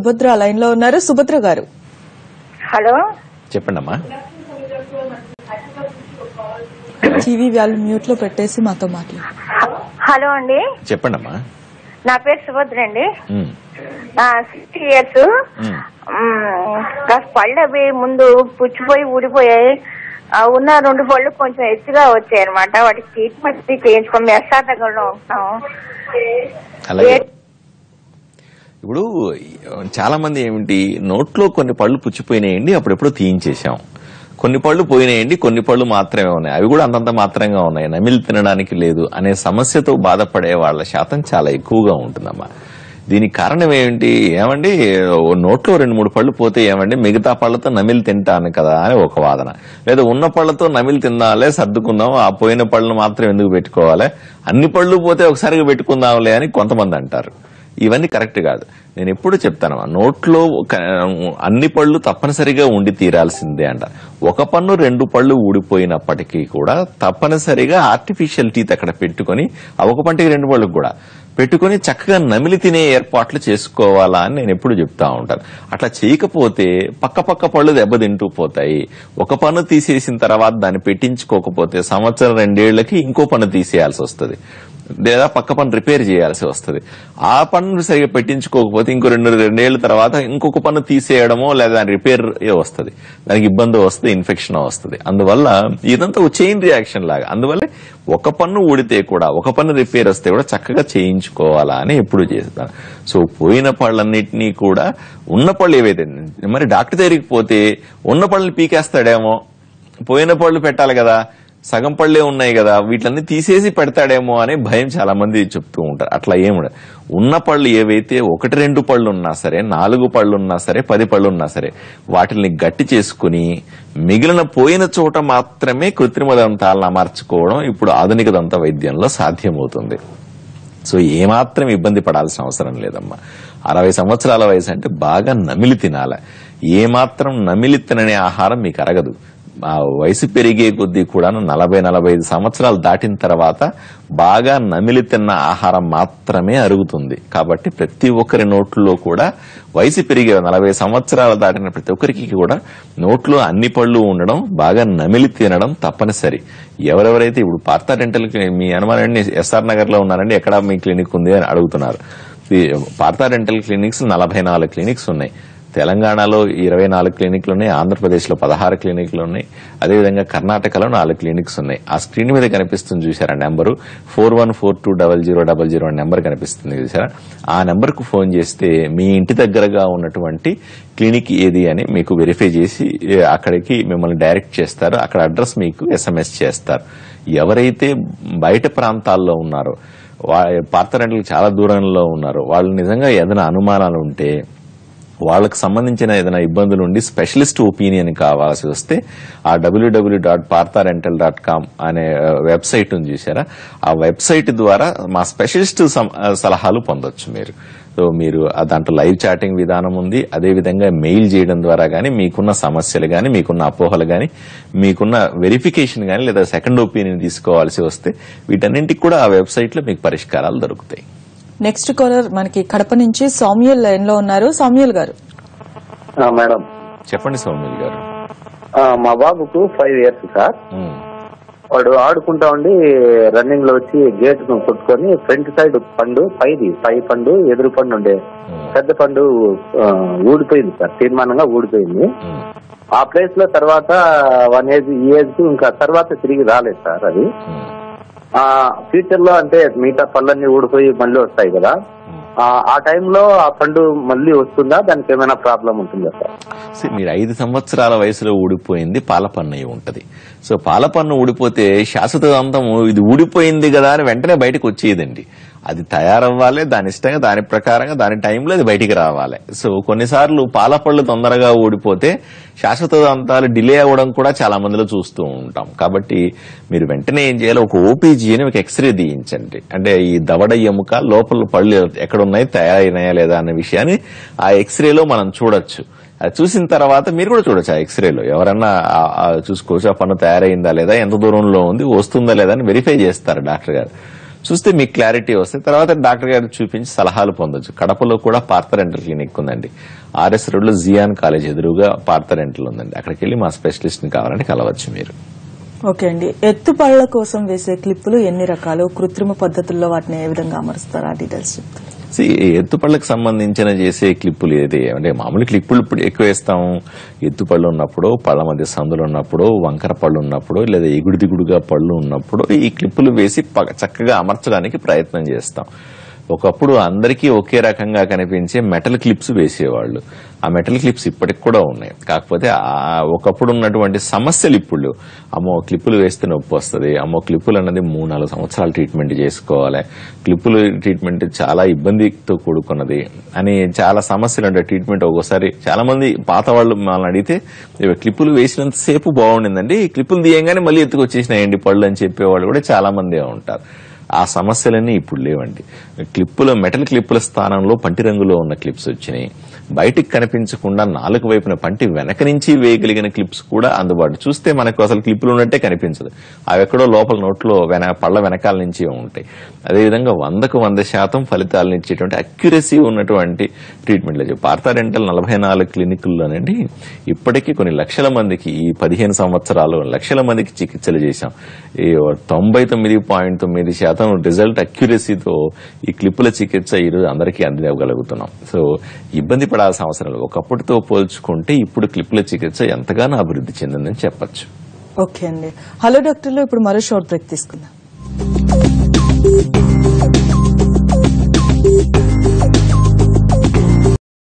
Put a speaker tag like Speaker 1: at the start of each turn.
Speaker 1: Subhadra line లో ఉన్నారు సుభద్ర గారు
Speaker 2: హలో
Speaker 3: చెప్పండి అమ్మా
Speaker 1: టీవీ వాళ్ళు మ్యూట్ లో పెట్టేసి మాతో మాట్లాడు
Speaker 2: హలో అండి
Speaker 3: చెప్పండి అమ్మా
Speaker 2: నా పేరు సుభద్ర అండి
Speaker 3: ఉమ్,
Speaker 2: సిక్స్టీ ఇయర్స్
Speaker 3: ఉమ్.
Speaker 2: కాస్త పళ్ళు అవి ముందు పుచ్చిపోయి ఊడిపోయాయి ఆ, ఉన్న రెండు పళ్ళు కొంచెం ఎత్తుగా వచ్చాయి అనమాట వాటికి ట్రీట్మెంట్ చేయించుకోండి ఎస్ఆర్ దగ్గరలో ఉంటున్నాం
Speaker 3: అలాగే ఇప్పుడు చాలా మంది ఏమిటి నోట్లో కొన్ని పళ్ళు పుచ్చిపోయినాయండి అప్పుడెప్పుడు తీయించేశాం కొన్ని పళ్ళు పోయినాయండి కొన్ని పళ్ళు మాత్రమే ఉన్నాయి అవి కూడా అంతంత మాత్రంగా ఉన్నాయి నమిలి తినడానికి లేదు అనే సమస్యతో బాధపడే వాళ్ళ శాతం చాలా ఎక్కువగా ఉంటుందమ్మా దీనికి కారణం ఏమిటి ఏమండి ఓ నోట్లో రెండు మూడు పళ్ళు పోతే ఏమండి మిగతా పళ్ళతో నమిలి తింటాను కదా అని ఒక వాదన లేదా ఉన్న పళ్ళతో నమిలి తిందాంలే సర్దుకుందాం ఆ పోయిన పళ్ళను మాత్రం ఎందుకు పెట్టుకోవాలి అన్ని పళ్ళు పోతే ఒకసారిగా పెట్టుకుందాంలే అని కొంతమంది అంటారు ఇవన్నీ కరెక్ట్ కాదు నేను ఎప్పుడు చెప్తాను నోట్లో ఒక- అన్ని పళ్ళు తప్పనిసరిగా ఉండి తీరాల్సిందే అంట ఒక పన్ను రెండు పళ్ళు ఊడిపోయినప్పటికీ కూడా తప్పనిసరిగా ఆర్టిఫిషియల్ టీత్ అక్కడ పెట్టుకొని ఆ ఒక పంటికి రెండు పళ్ళకు కూడా పెట్టుకొని చక్కగా నమిలి తినే ఏర్పాట్లు చేసుకోవాలా అని నేను ఎప్పుడు చెప్తా ఉంటాను అట్లా చేయకపోతే పక్క పక్క పళ్ళు దెబ్బతింటూ పోతాయి ఒక పన్ను తీసేసిన తర్వాత దాన్ని పెట్టించుకోకపోతే సంవత్సరం రెండేళ్లకి ఇంకో పన్ను తీసేయాల్సి వస్తుంది లేదా పక్క పన్ను రిపేర్ చేయాల్సి వస్తుంది ఆ పన్ను సరిగా పెట్టించుకోకపోతే ఇంకో రెండు రెండేళ్ల తర్వాత ఇంకొక పన్ను తీసేయడమో లేదా దాని రిపేర్ వస్తుంది దానికి ఇబ్బంది వస్తుంది ఇన్ఫెక్షన్ వస్తుంది అందువల్ల ఇదంతా ఒక చైన్ రియాక్షన్ లాగా అందువల్ల ఒక పన్ను ఊడితే కూడా ఒక పన్ను రిపేర్ వస్తే కూడా చక్కగా చేయించుకోవాలా అని ఎప్పుడు చేస్తాను సో పోయిన పళ్ళన్నిటినీ కూడా ఉన్న పళ్ళు ఏవైతే మరి డాక్టర్ దగ్గరికి పోతే ఉన్న పళ్ళని పీకేస్తాడేమో పోయిన పళ్ళు పెట్టాలి కదా సగం పళ్ళే ఉన్నాయి కదా వీటిలన్నీ తీసేసి పెడతాడేమో అనే భయం చాలా మంది చెప్తూ ఉంటారు అట్లా ఏముండదు ఉన్న పళ్ళు ఏవైతే ఒకటి రెండు పళ్ళు ఉన్నా సరే నాలుగు పళ్ళు ఉన్నా సరే పది పళ్ళు ఉన్నా సరే వాటిని గట్టి చేసుకుని మిగిలిన పోయిన చోట మాత్రమే కృత్రిమ దంతాలను అమర్చుకోవడం ఇప్పుడు ఆధునిక దంత వైద్యంలో సాధ్యమవుతుంది సో ఏమాత్రం ఇబ్బంది పడాల్సిన అవసరం లేదమ్మా అరవై సంవత్సరాల వయసు అంటే బాగా నమిలి తినాలి ఏమాత్రం నమిలి తినని ఆహారం మీకు అరగదు ఆ వయసు పెరిగే కొద్దీ కూడా నలభై నలభై ఐదు సంవత్సరాలు దాటిన తర్వాత బాగా నమిలి తిన్న ఆహారం మాత్రమే అరుగుతుంది కాబట్టి ప్రతి ఒక్కరి నోట్లో కూడా వయసు పెరిగే నలభై సంవత్సరాలు దాటిన ప్రతి ఒక్కరికి కూడా నోట్లో అన్ని పళ్ళు ఉండడం బాగా నమిలి తినడం తప్పనిసరి ఎవరెవరైతే ఇప్పుడు పార్థా డెంటల్ క్లినిక్ మీ అనుమానం ఎస్ఆర్ నగర్ లో ఉన్నారండి ఎక్కడ మీ క్లినిక్ ఉంది అని అడుగుతున్నారు ఈ పార్థా డెంటల్ క్లినిక్స్ నలభై నాలుగు క్లినిక్స్ ఉన్నాయి తెలంగాణలో ఇరవై నాలుగు క్లినిక్లు ఉన్నాయి ఆంధ్రప్రదేశ్ లో పదహారు క్లినిక్లు ఉన్నాయి అదేవిధంగా కర్ణాటకలో నాలుగు క్లినిక్స్ ఉన్నాయి ఆ స్క్రీన్ మీద కనిపిస్తుంది చూసారా number four one four two double zero double zero number కనిపిస్తుంది చూసారా ఆ నెంబర్ కు ఫోన్ చేస్తే మీ ఇంటి దగ్గరగా ఉన్నటువంటి క్లినిక్ ఏది అని మీకు వెరిఫై చేసి ఏ, అక్కడికి మిమ్మల్ని డైరెక్ట్ చేస్తారు అక్కడ అడ్రస్ మీకు ఎస్ఎంఎస్ చేస్తారు ఎవరైతే బయట ప్రాంతాల్లో ఉన్నారో పార్థరెంటల్ చాలా దూరంలో ఉన్నారు వాళ్ళు నిజంగా ఏదైనా అనుమానాలు ఉంటే వాళ్ళకి సంబంధించిన ఏదైనా ఇబ్బందులు ఉండి స్పెషలిస్ట్ ఒపీనియన్ కావాల్సి వస్తే ఆ WWW dot Partha Dental dot com అనే వెబ్సైట్ ఉంది చూసారా ఆ వెబ్సైట్ ద్వారా మా స్పెషలిస్ట్ సం- సలహాలు పొందొచ్చు మీరు సో మీరు ఆ దాంట్లో లైవ్ చాటింగ్ విధానం ఉంది అదే విధంగా మెయిల్ చేయడం ద్వారా గానీ మీకున్న సమస్యలు గానీ మీకున్న అపోహలు గానీ మీకున్న వెరిఫికేషన్ గానీ లేదా సెకండ్ ఒపీనియన్ తీసుకోవాల్సి వస్తే వీటన్నింటికి కూడా ఆ వెబ్సైట్ లో మీకు పరిష్కారాలు దొరుకుతాయి
Speaker 1: నెక్స్ట్ కాలర్ మనకి కడప నుంచి సౌమ్యుల్ లైన్ లో ఉన్నారు సౌమ్యుల్ గారు
Speaker 4: ఆ, మేడం
Speaker 3: చెప్పండి సౌమ్యుల్ గారు
Speaker 4: ఆ, మా బాబుకు ఫైవ్ ఇయర్స్ సార్
Speaker 3: ఉమ్,
Speaker 4: వాడు ఆడుకుంటా ఉండి రన్నింగ్ లో వచ్చి గేట్ కొట్టుకొని ఫ్రంట్ సైడ్ పండు పైది పై పండు ఎదురు పండు ఉండే
Speaker 3: ఉమ్,
Speaker 4: పెద్ద పండు ఆ, ఊడిపోయింది సార్ తీర్మానంగా ఊడిపోయింది
Speaker 3: ఉమ్,
Speaker 4: ఆ ప్లేస్ లో తర్వాత వన్ ఏజ్ ఈ ఏజ్ కు ఇంకా తర్వాత తిరిగి రాలేదు సార్ అది
Speaker 3: ఉమ్,
Speaker 4: ఆ ఫ్యూచర్ లో అంటే మిగతా పళ్ళన్నీ ఊడిపోయి మళ్ళీ వస్తాయి కదా
Speaker 3: ఉమ్.
Speaker 4: ఆ, ఆ టైంలో ఆ పండు మళ్ళీ వస్తుందా దానికి ఏమైనా ప్రాబ్లం ఉంటుందా సార్
Speaker 3: See, మీరు ఐదు సంవత్సరాల వయసులో ఊడిపోయింది పాలపన్ను అయి ఉంటది సో పాలపన్ను ఊడిపోతే శాశ్వత దంతము ఇది ఊడిపోయింది కదా అని వెంటనే బయటకు వచ్చేదండి అది తయారవ్వాలి దాని ఇష్టంగా దాని ప్రకారంగా దాని టైంలో అది బయటికి రావాలి సో కొన్నిసార్లు పాలపళ్ళు తొందరగా ఊడిపోతే శాశ్వత దంతాలు డిలే అవ్వడం కూడా చాలా మందిలో చూస్తూ ఉంటాం కాబట్టి మీరు వెంటనే ఏం చేయాలి ఒక ఓపీజీ అని ఒక ఎక్స్రే తీయించండి అంటే ఈ దవడ ఎముక లోపల పళ్ళు ఎక్కడ ఉన్నాయి తయారైనాయా లేదా అనే విషయాన్ని ఆ ఎక్స్రేలో మనం చూడొచ్చు అది చూసిన తర్వాత మీరు కూడా చూడొచ్చు ఆ ఎక్స్రేలో ఎవరన్నా ఆ- ఆ చూసుకోవచ్చు ఆ పన్ను తయారైందా లేదా ఎంత దూరంలో ఉంది వస్తుందా లేదా అని వెరిఫై చేస్తారు డాక్టర్ గారు చూస్తే మీకు క్లారిటీ వస్తే తర్వాత డాక్టర్ గారికి చూపించి సలహాలు పొందొచ్చు కడపలో కూడా పార్థరెంటల్ క్లినిక్ ఉందండి ఆర్ఎస్ రోడ్ లో జియాన్ కాలేజ్ ఎదురుగా పార్థరెంటల్ ఉందండి అక్కడికి వెళ్ళి మా స్పెషలిస్ట్ ని కావాలంటే కలవచ్చు మీరు
Speaker 1: ఓకే అండి ఎత్తుపళ్ళ కోసం వేసే క్లిప్పులు ఎన్ని రకాలు కృత్రిమ పద్ధతుల్లో వాటిని ఏ విధంగా అమరుస్తారు ఆ డీటెయిల్స్ చెప్తారు
Speaker 3: See, ఈ ఎత్తుపళ్ళకి సంబంధించిన చేసే క్లిప్పులు ఏది అంటే మామూలు క్లిప్పులు ఇప్పుడు ఎక్కువ వేస్తాం ఎత్తుపళ్ళు ఉన్నప్పుడు పళ్ళ మధ్య సందులు ఉన్నప్పుడు వంకర పళ్ళు ఉన్నప్పుడు లేదా ఎగుడు దిగుడుగా పళ్ళు ఉన్నప్పుడు ఈ క్లిప్పులు వేసి ప- చక్కగా అమర్చడానికి ప్రయత్నం చేస్తాం ఒకప్పుడు అందరికీ ఒకే రకంగా కనిపించే మెటల్ క్లిప్స్ వేసేవాళ్ళు ఆ మెటల్ క్లిప్స్ ఇప్పటికి కూడా ఉన్నాయి కాకపోతే ఆ ఒకప్పుడు ఉన్నటువంటి సమస్యలు ఇప్పుడు అమ్మో క్లిప్పులు వేస్తే నొప్పి వస్తుంది అమ్మో క్లిప్పులు అన్నది మూడు నాలుగు సంవత్సరాలు ట్రీట్మెంట్ చేసుకోవాలి క్లిప్పులు ట్రీట్మెంట్ చాలా ఇబ్బందితో కూడుకున్నది అని చాలా సమస్యలు ఉంటాయి ట్రీట్మెంట్ ఒక్కోసారి చాలా మంది పాత వాళ్ళు మనల్ని అడిగితే "ఇవి క్లిప్పులు వేసినంత సేపు బాగుండిందండి ఈ క్లిప్పులు తీయంగానే మళ్ళీ ఎత్తుకొచ్చేసినాయండి పళ్ళు అని చెప్పేవాళ్ళు కూడా చాలా మందే ఉంటారు ఆ సమస్యలన్నీ ఇప్పుడు లేవండి క్లిప్పుల మెటల్ క్లిప్పుల స్థానంలో పంటి రంగులో ఉన్న క్లిప్స్ వచ్చినాయి బయటికి కనిపించకుండా నాలుగు వైపున పంటి వెనక నుంచి వేయగలిగిన క్లిప్స్ కూడా అందుబాటు చూస్తే మనకు అసలు క్లిప్పులు ఉన్నట్టే కనిపించదు అవి ఎక్కడో లోపల నోట్లో వెన పళ్ళ వెనకాల నుంచి ఉంటాయి అదేవిధంగా వందకు వంద శాతం ఫలితాలను ఇచ్చేటువంటి అక్యురసీ ఉన్నటువంటి ట్రీట్మెంట్లు పార్థాడెంటల్ నలభై నాలుగు క్లినికుల్లోనండి ఇప్పటికీ కొన్ని లక్షల మందికి ఈ పదిహేను సంవత్సరాలు లక్షల మందికి చికిత్సలు చేశాం ఈ తొంభై తొమ్మిది పాయింట్ తొమ్మిది శాతం రిజల్ట్ అక్యురసీతో ఈ క్లిప్పుల చికిత్స ఈరోజు అందరికీ అందివ్వగలుగుతున్నాం సో ఇబ్బంది పడాల్సిన అవసరం లేదు ఒకప్పటితో పోల్చుకుంటే ఇప్పుడు క్లిప్పుల చికిత్స ఎంతగానో అభివృద్ధి చెందిందని చెప్పొచ్చు
Speaker 1: ఓకే అండి హలో డాక్టర్లు ఇప్పుడు మరో షార్ట్ బ్రేక్ తీసుకుందాం